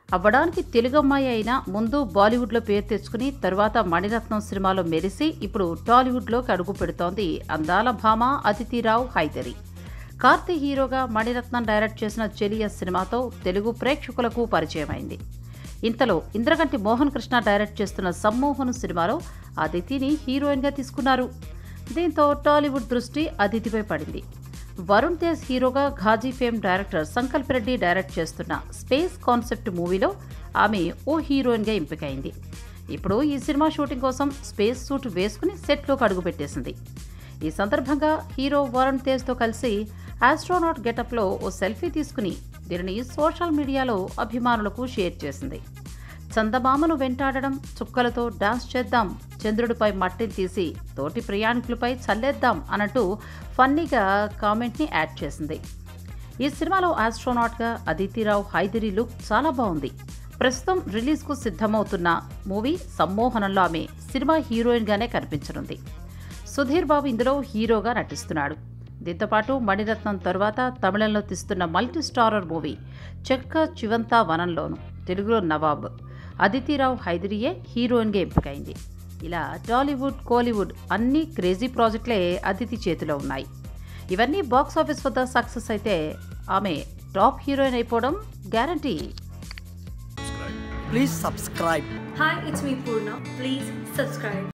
అవ్వడానికి తెలుగు అమ్మాయి అయినా ముందు బాలీవుడ్లో పేరు తెచ్చుకుని తరువాత మణిరత్నం సినిమాలో మెరిసి ఇప్పుడు టాలీవుడ్లోకి అడుగు పెడుతోంది అందాల భామ అతిథిరావు హైదరి కార్తీ హీరోగా మణిరత్నం డైరెక్ట్ చేసిన చెలియ సినిమాతో తెలుగు ప్రేక్షకులకు పరిచయమైంది ఇంతలో ఇంద్రగంటి మోహన్ కృష్ణ డైరెక్ట్ చేస్తున్న సమ్మోహన్ సినిమాలో అదితిని హీరోయిన్గా తీసుకున్నారు దీంతో టాలీవుడ్ దృష్టి అదితిపై పడింది వరుణ్ తేజ్ హీరోగా Ghazi fame director Sankalp Reddy direct చేస్తున్న స్పేస్ కాన్సెప్ట్ మూవీలో ఆమె ఓ హీరోయిన్గా ఎంపికైంది ఇప్పుడు ఈ సినిమా షూటింగ్ కోసం స్పేస్ సూట్ వేసుకుని సెట్లోకి అడుగుపెట్టేసింది ఈ సందర్భంగా హీరో వరుణ్ తేజ్తో కలిసి ఆస్ట్రోనాట్ గెటప్లో ఓ సెల్ఫీ తీసుకుని దీనిని సోషల్ మీడియాలో అభిమానులకు షేర్ చేసింది చందమామను వెంటాడడం చుక్కలతో డాన్స్ చేద్దాం చంద్రుడిపై మట్టిని తీసి తోటి ప్రయాణికులపై చల్లేద్దాం అన్నట్టు ఫన్నీగా కామెంట్ని యాడ్ చేసింది ఈ సినిమాలో ఆస్ట్రోనాట్గా అదితిరావు హైదరి లుక్ చాలా బాగుంది ప్రస్తుతం రిలీజ్కు సిద్ధమవుతున్న మూవీ సమ్మోహనంలో ఆమె సినిమా హీరోయిన్గానే కనిపించనుంది సుధీర్ బాబు ఇందులో హీరోగా నటిస్తున్నాడు దీంతోపాటు మణిరత్నం తరువాత తమిళంలో తీస్తున్న మల్టీ స్టారర్ మూవీ చెక్క చివంతా వనంలోను తెలుగులో నవాబ్ అదితిరావు హైదరియే హీరోయిన్గా ఎంపికైంది ఇలా టాలీవుడ్ కోలీవుడ్ అన్ని క్రేజీ ప్రాజెక్టులే అదితి చేతిలో ఉన్నాయి ఇవన్నీ బాక్స్ ఆఫీస్ వద్ద సక్సెస్ అయితే ఆమె టాప్ హీరోయిన్ అయిపోవడం guarantee Please subscribe. Hi, it's me Purna. Please subscribe.